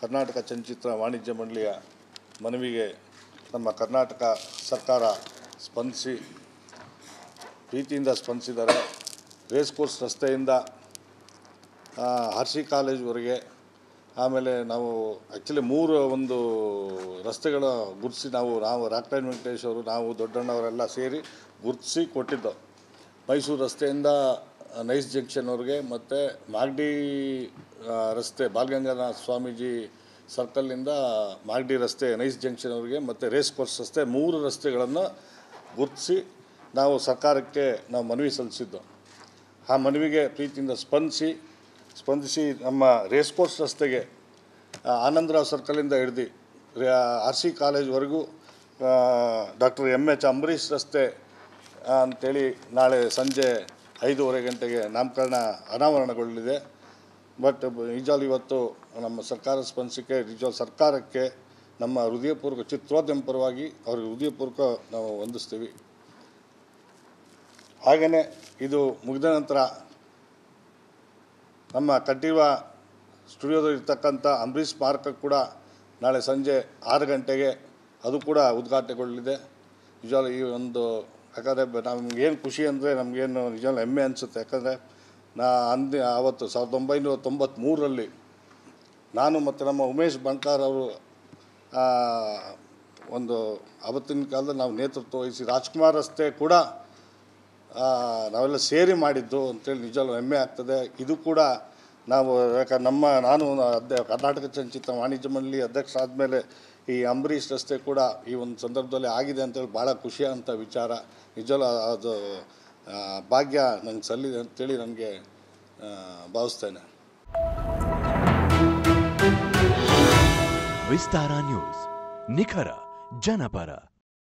ಕರ್ನಾಟಕ ಚಲನಚಿತ್ರ ವಾಣಿಜ್ಯ ಮಂಡಳಿಯ ಮನವಿಗೆ ನಮ್ಮ ಕರ್ನಾಟಕ ಸರ್ಕಾರ ಸ್ಪಂದಿಸಿ ಪ್ರೀತಿಯಿಂದ ಸ್ಪಂದಿಸಿದ್ದಾರೆ ರೇಸ್ ಕೋರ್ಸ್ ರಸ್ತೆಯಿಂದ ಆ, ಆರ್ ಸಿ ಕಾಲೇಜ್ವರೆಗೆ ಆಮೇಲೆ ನಾವು ಆ್ಯಕ್ಚುಲಿ ಮೂರು ಒಂದು ರಸ್ತೆಗಳ ಗುರುತಿಸಿ ನಾವು ನಾವು ರಾಕ್ಲೈನ್ ವೆಂಕಟೇಶ್ ಅವರು ನಾವು ದೊಡ್ಡಣ್ಣವರೆಲ್ಲ ಸೇರಿ ಗುರುತಿಸಿ ಕೊಟ್ಟಿದ್ದು ಮೈಸೂರು ರಸ್ತೆಯಿಂದ ನೈಸ್ ಜಂಕ್ಷನ್ವರೆಗೆ ಮತ್ತು ಮಾಗಡಿ ಆ, ರಸ್ತೆ ಬಾಲಗಂಗಾಧರ ಸ್ವಾಮೀಜಿ ಸರ್ಕಲ್ನಿಂದ ಮಾಗಡಿ ರಸ್ತೆ ನೈಸ್ ಜಂಕ್ಷನ್ವರೆಗೆ ಮತ್ತು ರೇಸ್ ಕೋರ್ಸ್ ರಸ್ತೆ ಮೂರು ರಸ್ತೆಗಳನ್ನು ಗುರುತಿಸಿ ನಾವು ಸರ್ಕಾರಕ್ಕೆ ನಾವು ಮನವಿ ಸಲ್ಲಿಸಿದ್ದು ಆ ಮನವಿಗೆ ಪ್ರೀತಿಯಿಂದ ಸ್ಪಂದಿಸಿ ಸ್ಪಂದಿಸಿ ನಮ್ಮ ರೇಸ್ ಕೋರ್ಸ್ ರಸ್ತೆಗೆ ಆ, ಆನಂದರಾವ್ ಸರ್ಕಲಿಂದ ಹಿಡ್ದು ಆರ್ ಸಿ ಕಾಲೇಜ್ವರೆಗೂ ಡಾಕ್ಟರ್ ಎಮ್ ಎಚ್ ಅಂಬರೀಷ್ ರಸ್ತೆ ಆ, ಅಂತೇಳಿ ನಾಳೆ ಸಂಜೆ ಐದೂವರೆ ಗಂಟೆಗೆ ನಾಮಕರಣ ಅನಾವರಣಗೊಳ್ಳಲಿದೆ ಬಟ್ ನಿಜವಾಗ್ಲೂ ಇವತ್ತು ನಮ್ಮ ಸರ್ಕಾರ ಸ್ಪಂದಿಸಿಕೆ ನಿಜವಾಗ್ಲೂ ಸರ್ಕಾರಕ್ಕೆ ನಮ್ಮ ಹೃದಯಪೂರ್ವಕ ಚಿತ್ರೋದ್ಯಮ ಪರವಾಗಿ ಅವ್ರಿಗೆ ಹೃದಯಪೂರ್ವಕ ನಾವು ವಂದಿಸ್ತೀವಿ ಹಾಗೆಯೇ ಇದು ಮುಗಿದ ನಂತರ ನಮ್ಮ ಕಂಠೀವ ಸ್ಟುಡಿಯೋದಲ್ಲಿ ಇರ್ತಕ್ಕಂಥ ಅಂಬರೀಷ್ ಸ್ಮಾರಕ ಕೂಡ ನಾಳೆ ಸಂಜೆ ಆರು ಗಂಟೆಗೆ ಅದು ಕೂಡ ಉದ್ಘಾಟನೆಗೊಳ್ಳಲಿದೆ ನಿಜವಾಗ್ಲೂ ಈ ಒಂದು ಯಾಕಂದರೆ ನಮಗೇನು ಖುಷಿ ಅಂದರೆ ನಮಗೇನು ನಿಜವಾಗ್ಲೂ ಹೆಮ್ಮೆ ಅನಿಸುತ್ತೆ ಯಾಕಂದರೆ ನಾ ಅಂದು ಆವತ್ತು ಸಾವಿರದ ಒಂಬೈನೂರ ತೊಂಬತ್ತ್ಮೂರರಲ್ಲಿ ನಾನು ಮತ್ತು ನಮ್ಮ ಉಮೇಶ್ ಬಣ್ಕಾರ್ ಅವರು ಆ, ಒಂದು ಆವತ್ತಿನ ಕಾಲದಲ್ಲಿ ನಾವು ನೇತೃತ್ವ ವಹಿಸಿ ರಾಜ್ಕುಮಾರ್ ರಸ್ತೆ ಕೂಡ ಆ, ನಾವೆಲ್ಲ ಸೇರಿ ಮಾಡಿದ್ದು ಅಂತೇಳಿ ನಿಜವೂ ಹೆಮ್ಮೆ ಆಗ್ತದೆ ಇದು ಕೂಡ ನಾವು ಯಾಕಂದ್ರೆ ನಮ್ಮ ನಾನು ಅಧ್ಯ ಕರ್ನಾಟಕ ಚಲನಚಿತ್ರ ವಾಣಿಜ್ಯ ಮಂಡಳಿ ಅಧ್ಯಕ್ಷ ಆದಮೇಲೆ ಈ ಅಂಬರೀಷ್ ರಸ್ತೆ ಕೂಡ ಈ ಒಂದು ಸಂದರ್ಭದಲ್ಲಿ ಆಗಿದೆ ಅಂತೇಳಿ ಭಾಳ ಖುಷಿಯಾದಂಥ ವಿಚಾರ ನಿಜವೂ ಅದು ಆ, ಭಾಗ್ಯ ನಂಗೆ ಸಲ್ಲಿದೆ ಅಂತೇಳಿ ನನಗೆ ಭಾವಿಸ್ತೇನೆ ವಿಸ್ತಾರ ನ್ಯೂಸ್ ನಿಖರ ಜನಪರ